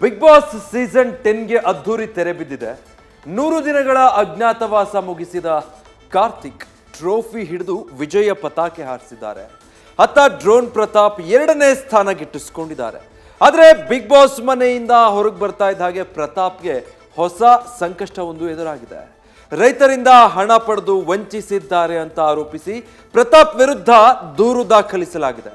big boss season ಟೆನ್ಗೆ ಅದ್ಧೂರಿ ತೆರೆ ಬಿದ್ದಿದೆ ನೂರು ದಿನಗಳ ಅಜ್ಞಾತವಾಸ ಮುಗಿಸಿದ ಕಾರ್ತಿಕ್ ಟ್ರೋಫಿ ಹಿಡಿದು ವಿಜಯ ಪತಾಕೆ ಹಾರಿಸಿದ್ದಾರೆ ಅತ್ತ ಡ್ರೋನ್ ಪ್ರತಾಪ್ ಎರಡನೇ ಸ್ಥಾನ ಗಿಟ್ಟಿಸ್ಕೊಂಡಿದ್ದಾರೆ ಆದರೆ ಬಿಗ್ ಬಾಸ್ ಮನೆಯಿಂದ ಹೊರಗೆ ಬರ್ತಾ ಇದ್ದ ಹಾಗೆ ಪ್ರತಾಪ್ಗೆ ಹೊಸ ಸಂಕಷ್ಟವೊಂದು ಎದುರಾಗಿದೆ ರೈತರಿಂದ ಹಣ ಪಡೆದು ವಂಚಿಸಿದ್ದಾರೆ ಅಂತ ಆರೋಪಿಸಿ ಪ್ರತಾಪ್ ವಿರುದ್ಧ ದೂರು ದಾಖಲಿಸಲಾಗಿದೆ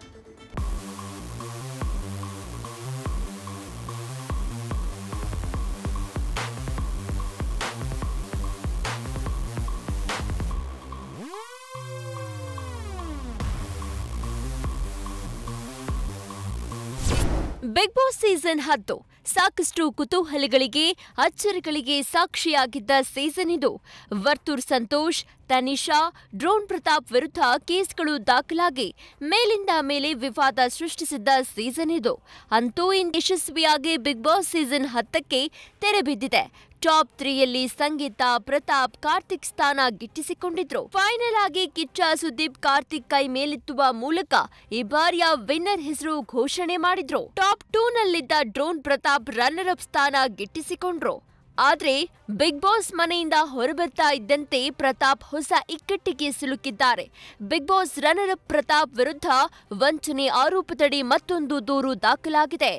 ಬಿಗ್ ಬಾಸ್ ಸೀಸನ್ ಹತ್ತು ಸಾಕಷ್ಟು ಕುತೂಹಲಗಳಿಗೆ ಅಚ್ಚರಿಗಳಿಗೆ ಸಾಕ್ಷಿಯಾಗಿದ್ದ ಸೀಸನ್ ಇದು ವರ್ತೂರ್ ಸಂತೋಷ್ ತನಿಷಾ ಡ್ರೋನ್ ಪ್ರತಾಪ್ ವಿರುದ್ಧ ಕೇಸ್ಗಳು ದಾಖಲಾಗಿ ಮೇಲಿಂದ ಮೇಲೆ ವಿವಾದ ಸೃಷ್ಟಿಸಿದ್ದ ಸೀಸನ್ ಇದು ಅಂತೂ ಇಂದು ಯಶಸ್ವಿಯಾಗಿ ಬಿಗ್ ಬಾಸ್ ಸೀಸನ್ ಹತ್ತಕ್ಕೆ ತೆರೆ ಬಿದ್ದಿದೆ ಟಾಪ್ ತ್ರೀಯಲ್ಲಿ ಸಂಗೀತ ಪ್ರತಾಪ್ ಕಾರ್ತಿಕ್ ಸ್ಥಾನ ಗಿಟ್ಟಿಸಿಕೊಂಡಿದ್ರು ಫೈನಲ್ ಆಗಿ ಕಿಚ್ಚ ಸುದೀಪ್ ಕಾರ್ತಿಕ್ ಕೈ ಮೇಲೆತ್ತುವ ಮೂಲಕ ಈ ಬಾರಿಯ ವಿನ್ನರ್ ಹೆಸರು ಘೋಷಣೆ ಮಾಡಿದ್ರು ಟಾಪ್ ಟೂ ನಲ್ಲಿದ್ದ ಡ್ರೋನ್ ಪ್ರತಾಪ್ ರನ್ನರ್ ಅಪ್ ಸ್ಥಾನ ಗಿಟ್ಟಿಸಿಕೊಂಡ್ರು ಆದ್ರೆ ಬಿಗ್ ಬಾಸ್ ಮನೆಯಿಂದ ಹೊರಬರ್ತಾ ಇದ್ದಂತೆ ಪ್ರತಾಪ್ ಹೊಸ ಇಕ್ಕಟ್ಟಿಗೆ ಸಿಲುಕಿದ್ದಾರೆ Bigg Boss runner up Pratap ವಿರುದ್ಧ ವಂಚನೆ ಆರೋಪದಡಿ ಮತ್ತೊಂದು ದೂರು ದಾಖಲಾಗಿದೆ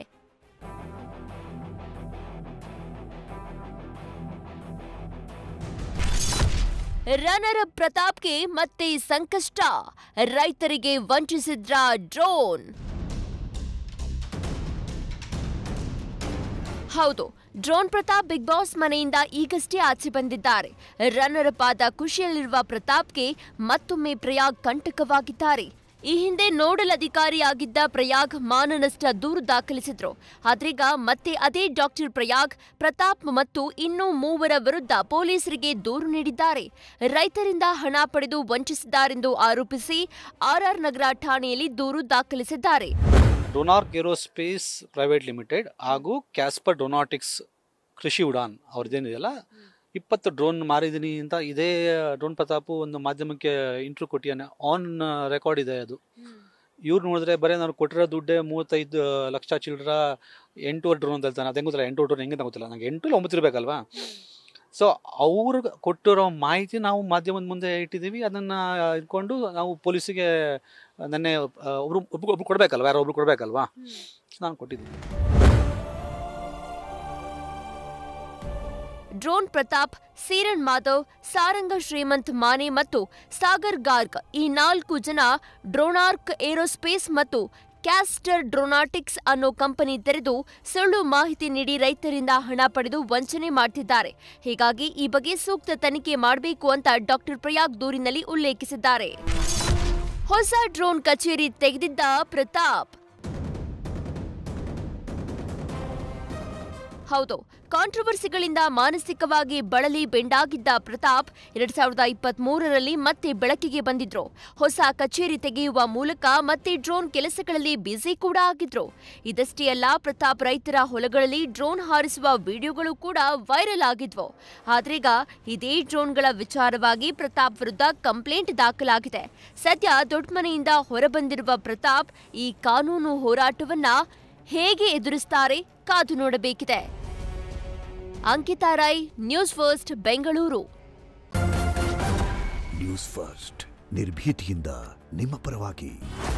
ರನ್ನರ್ ಅಪ್ ಪ್ರತಾಪ್ಗೆ ಮತ್ತೆ ಸಂಕಷ್ಟ ರೈತರಿಗೆ ವಂಚಿಸಿದ್ರ ಡ್ರೋನ್ ಹೌದು ಡ್ರೋನ್ ಪ್ರತಾಪ್ ಬಿಗ್ ಬಾಸ್ ಮನೆಯಿಂದ ಈಗಷ್ಟೇ ಆಚೆ ಬಂದಿದ್ದಾರೆ ರನ್ನರ್ ಅಪ್ ಆದ ಖುಷಿಯಲ್ಲಿರುವ ಪ್ರತಾಪ್ಗೆ ಮತ್ತೊಮ್ಮೆ ಪ್ರಯಾಗ್ ಕಂಟಕವಾಗಿದ್ದಾರೆ ಈ ಹಿಂದೆ ನೋಡಲ್ ಅಧಿಕಾರಿಯಾಗಿದ್ದ ಪ್ರಯಾಗ್ ಮಾನನಷ್ಟ ದೂರು ದಾಖಲಿಸಿದ್ರು ಆದ್ರೀಗ ಮತ್ತೆ ಅದೇ ಡಾಕ್ಟರ್ ಪ್ರಯಾಗ್ ಪ್ರತಾಪ್ ಮತ್ತು ಇನ್ನೂ ಮೂವರ ವಿರುದ್ಧ ಪೊಲೀಸರಿಗೆ ದೂರು ನೀಡಿದ್ದಾರೆ ರೈತರಿಂದ ಹಣ ಪಡೆದು ವಂಚಿಸಿದ್ದಾರೆಂದು ಆರೋಪಿಸಿ ಆರ್ಆರ್ ನಗರ ಠಾಣೆಯಲ್ಲಿ ದೂರು ದಾಖಲಿಸಿದ್ದಾರೆ ಡೊನಾರ್ಕ್ ಏರೋಸ್ಪೇಸ್ ಪ್ರೈವೇಟ್ ಲಿಮಿಟೆಡ್ ಹಾಗೂ ಕ್ಯಾಸ್ಪರ್ ಡೊನಾಟಿಕ್ಸ್ ಕೃಷಿ ಉಡಾನ್ ಅವ್ರದ್ದೇನಿದೆಯಲ್ಲ ಇಪ್ಪತ್ತು ಡ್ರೋನ್ ಮಾರಿದ್ದೀನಿ ಅಂತ ಇದೇ ಡ್ರೋನ್ ಪ್ರತಾಪು ಒಂದು ಮಾಧ್ಯಮಕ್ಕೆ ಇಂಟ್ರ್ಯೂ ಕೊಟ್ಟಿಯಾನೆ ಆನ್ ರೆಕಾರ್ಡ್ ಇದೆ ಅದು ಇವ್ರು ನೋಡಿದ್ರೆ ಬರೀ ನಾನು ಕೊಟ್ಟಿರೋ ದುಡ್ಡೇ ಮೂವತ್ತೈದು ಲಕ್ಷ ಚಿಲ್ಲರ ಎಂಟೂವರೆ ಡ್ರೋನ್ ಅಂತ ಹೇಳ್ತಾನೆ ಅದು ಹೆಂಗೆ ಗೊತ್ತಿಲ್ಲ ಎಂಟು ಡ್ರೋನ್ ಹೆಂಗೆ ಅಂತ ಗೊತ್ತಿಲ್ಲ ನಂಗೆ ಎಂಟು ಇಲ್ಲ ಒಂಬತ್ತು ಇರಬೇಕಲ್ವಾ ಸೊ ಅವ್ರು ಕೊಟ್ಟಿರೋ ಮಾಹಿತಿ ನಾವು ಮಾಧ್ಯಮದ ಮುಂದೆ ಇಟ್ಟಿದ್ದೀವಿ ಅದನ್ನು ಇಟ್ಕೊಂಡು ನಾವು ಪೊಲೀಸಿಗೆ ನೆನ್ನೆ ಆ, ಒಬ್ರು ಒಬ್ರು ಒಬ್ರು ಕೊಡಬೇಕಲ್ವ ಯಾರೋ ಒಬ್ರು ಕೊಡಬೇಕಲ್ವಾ ನಾನು ಕೊಟ್ಟಿದ್ದೀನಿ ಡ್ರೋನ್ ಪ್ರತಾಪ್ ಸೀರನ್ ಮಾಧವ್ ಸಾರಂಗ ಶ್ರೀಮಂತ್ ಮಾನೆ ಮತ್ತು ಸಾಗರ್ ಗಾರ್ಗ್ ಈ ನಾಲ್ಕು ಜನ ಡ್ರೋನಾರ್ಕ್ ಏರೋಸ್ಪೇಸ್ ಮತ್ತು ಕ್ಯಾಸ್ಟರ್ ಡ್ರೋನಾಟಿಕ್ಸ್ ಅನ್ನೋ ಕಂಪನಿ ತೆರೆದು ಸುಳ್ಳು ಮಾಹಿತಿ ನೀಡಿ ರೈತರಿಂದ ಹಣ ಪಡೆದು ವಂಚನೆ ಮಾಡ್ತಿದ್ದಾರೆ ಹೀಗಾಗಿ ಈ ಬಗ್ಗೆ ಸೂಕ್ತ ತನಿಖೆ ಮಾಡಬೇಕು ಅಂತ ಡಾಕ್ಟರ್ ಪ್ರಯಾಗ್ ದೂರಿನಲ್ಲಿ ಉಲ್ಲೇಖಿಸಿದ್ದಾರೆ ಹೊಸ ಡ್ರೋನ್ ಕಚೇರಿ ತೆಗೆದಿದ್ದ ಪ್ರತಾಪ್ ಹೌದು ಕಾಂಟ್ರವರ್ಸಿಗಳಿಂದ ಮಾನಸಿಕವಾಗಿ ಬಳಲಿ ಬೆಂಡಾಗಿದ್ದ ಪ್ರತಾಪ್ ಎರಡ್ ಸಾವಿರದ ಇಪ್ಪತ್ತ್ ಮೂರರಲ್ಲಿ ಮತ್ತೆ ಬೆಳಕಿಗೆ ಬಂದಿದ್ರು ಹೊಸ ಕಚೇರಿ ತೆಗೆಯುವ ಮೂಲಕ ಮತ್ತೆ ಡ್ರೋನ್ ಕೆಲಸಗಳಲ್ಲಿ ಬ್ಯುಸಿ ಕೂಡ ಆಗಿದ್ರು ಇದಷ್ಟೇ ಅಲ್ಲ ಪ್ರತಾಪ್ ರೈತರ ಹೊಲಗಳಲ್ಲಿ ಡ್ರೋನ್ ಹಾರಿಸುವ ವಿಡಿಯೋಗಳು ಕೂಡ ವೈರಲ್ ಆಗಿದ್ವು ಆದ್ರೀಗ ಇದೇ ಡ್ರೋನ್ಗಳ ವಿಚಾರವಾಗಿ ಪ್ರತಾಪ್ ವಿರುದ್ಧ ಕಂಪ್ಲೇಂಟ್ ದಾಖಲಾಗಿದೆ ಸದ್ಯ ದೊಡ್ಡಮನೆಯಿಂದ ಹೊರಬಂದಿರುವ ಪ್ರತಾಪ್ ಈ ಕಾನೂನು ಹೋರಾಟವನ್ನ ಹೇಗೆ ಎದುರಿಸ್ತಾರೆ ಕಾದು ನೋಡಬೇಕಿದೆ Ankita Rai news first Bengaluru news first ನಿರ್ಭೀತಿಯಿಂದ ನಿಮ್ಮ ಪರವಾಗಿ